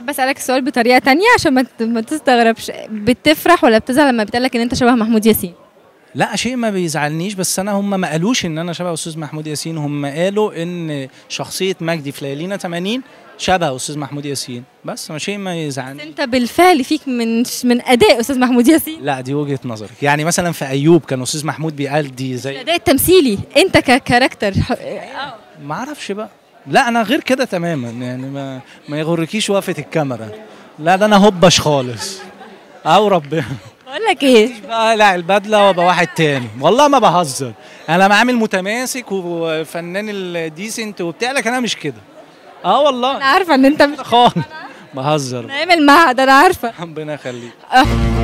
حابه اسالك السؤال بطريقه تانية عشان ما ت- ما تستغربش بتفرح ولا بتزعل لما بيتقال لك ان انت شبه محمود ياسين لا شيء ما بيزعلنيش بس انا هم ما قالوش ان انا شبه استاذ محمود ياسين هم قالوا ان شخصيه مجدي في ليالينا 80 شبه استاذ محمود ياسين بس ما شيء ما يزعلني انت بالفعل فيك من من اداء استاذ محمود ياسين لا دي وجهه نظرك يعني مثلا في ايوب كان استاذ محمود بيأدي زي الاداء التمثيلي انت ككاركتر ح- اه ما اعرفش بقى لا انا غير كده تماما يعني ما ما يغركيش وقفه الكاميرا لا ده انا هبش خالص او ربنا بقول لك ايه بقى لا البدله وابقى واحد تاني والله ما بهزر انا عامل متماسك وفنان الديسنت وبتاع لكن انا مش كده اه انا والله عارفه ان انت مش خالص بهزر نعمل معهد انا عارفه ربنا يخليك آه.